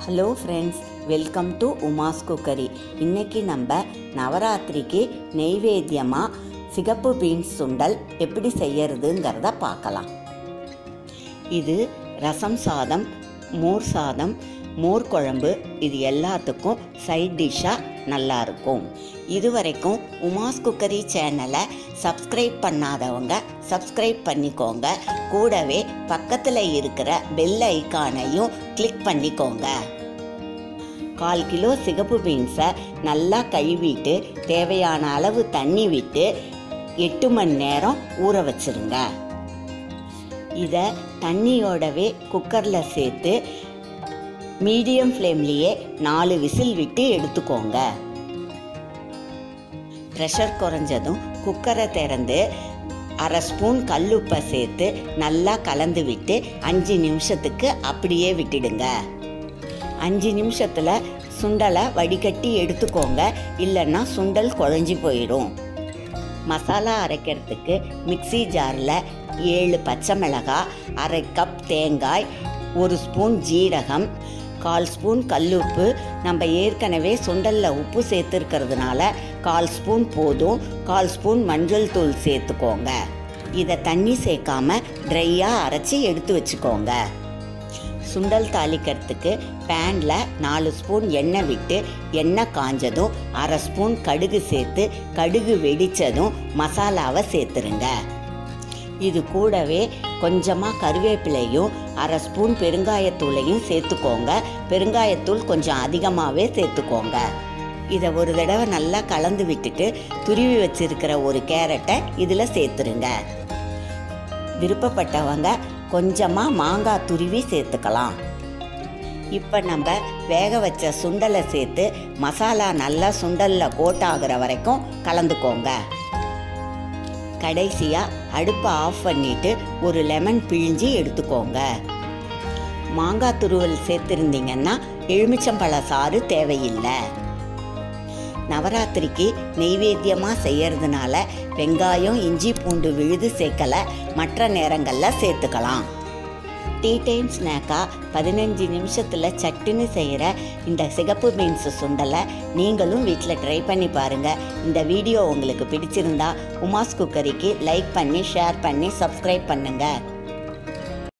hello friends welcome to Uma's cookery இன்னைக்கு நம்ம நவராத்திரிக்கு நெய்வேத்தியமாக சிகப்பு பீன்ஸ் சுண்டல் எப்படி செய்யறதுங்கிறத பார்க்கலாம் இது ரசம் சாதம் மோர் சாதம் மோர் குழம்பு இது எல்லாத்துக்கும் சைட் டிஷ்ஷாக நல்லாயிருக்கும் இதுவரைக்கும் உமாஸ் குக்கரி சேனலை சப்ஸ்கிரைப் பண்ணாதவங்க சப்ஸ்கிரைப் பண்ணிக்கோங்க கூடவே பக்கத்தில் இருக்கிற பெல் ஐக்கானையும் கிளிக் பண்ணிக்கோங்க கால் கிலோ சிகப்பு பீன்ஸை நல்லா கழுவிட்டு தேவையான அளவு தண்ணி விட்டு எட்டு மணி நேரம் ஊற வச்சிருங்க இதை தண்ணியோடவே குக்கரில் சேர்த்து மீடியம் ஃப்ளேம்லேயே நாலு விசில் விட்டு எடுத்துக்கோங்க ப்ரெஷர் குறைஞ்சதும் குக்கரை திறந்து அரை ஸ்பூன் கல்லுப்பை சேர்த்து நல்லா கலந்து விட்டு அஞ்சு நிமிஷத்துக்கு அப்படியே விட்டுடுங்க அஞ்சு நிமிஷத்தில் சுண்டலை வடிகட்டி எடுத்துக்கோங்க இல்லைன்னா சுண்டல் குழஞ்சி போயிடும் மசாலா அரைக்கிறதுக்கு மிக்ஸி ஜாரில் ஏழு பச்சை மிளகாய் அரை கப் தேங்காய் ஒரு ஸ்பூன் ஜீரகம் கால் ஸ்பூன் கல்லுப்பு நம்ம ஏற்கனவே சுண்டலில் உப்பு சேர்த்துருக்கிறதுனால கால் ஸ்பூன் போதும் கால் ஸ்பூன் மஞ்சள் தூள் சேர்த்துக்கோங்க இதை தண்ணி சேர்க்காம ட்ரையாக அரைச்சி எடுத்து வச்சுக்கோங்க சுண்டல் தாளிக்கிறதுக்கு பேனில் நாலு ஸ்பூன் எண்ணெய் விட்டு எண்ணெய் காஞ்சதும் அரை ஸ்பூன் கடுகு சேர்த்து கடுகு வெடித்ததும் மசாலாவை சேர்த்துருங்க இது கூடவே கொஞ்சமாக கருவேப்பிலையும் அரை ஸ்பூன் பெருங்காயத்தூளையும் சேர்த்துக்கோங்க பெருங்காயத்தூள் கொஞ்சம் அதிகமாகவே சேர்த்துக்கோங்க இதை ஒரு தடவை நல்லா கலந்து விட்டுட்டு துருவி வச்சிருக்கிற ஒரு கேரட்டை இதில் சேர்த்துருங்க விருப்பப்பட்டவங்க கொஞ்சமாக மாங்காய் துருவி சேர்த்துக்கலாம் இப்போ நம்ம வேக வச்ச சுண்டலை சேர்த்து மசாலா நல்லா சுண்டலில் கோட் ஆகிற வரைக்கும் கலந்துக்கோங்க கடைசியாக அடுப்பை ஆஃப் பண்ணிட்டு ஒரு லெமன் பிழிஞ்சு எடுத்துக்கோங்க மாங்காய் துருவல் சேர்த்துருந்தீங்கன்னா எலுமிச்சம்பழ சாறு தேவையில்லை நவராத்திரிக்கு நெய்வேத்தியமாக செய்யறதுனால வெங்காயம் இஞ்சி பூண்டு விழுது சேர்க்கலை மற்ற நேரங்களில் சேர்த்துக்கலாம் டீ டைம் ஸ்நாக்காக பதினஞ்சு நிமிஷத்தில் சட்டுன்னு செய்கிற இந்த சிகப்பு பீன்ஸ் சுண்டலை நீங்களும் வீட்டில் ட்ரை பண்ணி பாருங்கள் இந்த வீடியோ உங்களுக்கு பிடிச்சிருந்தா உமாஸ் குக்கரிக்கு லைக் பண்ணி ஷேர் பண்ணி சப்ஸ்கிரைப் பண்ணுங்கள்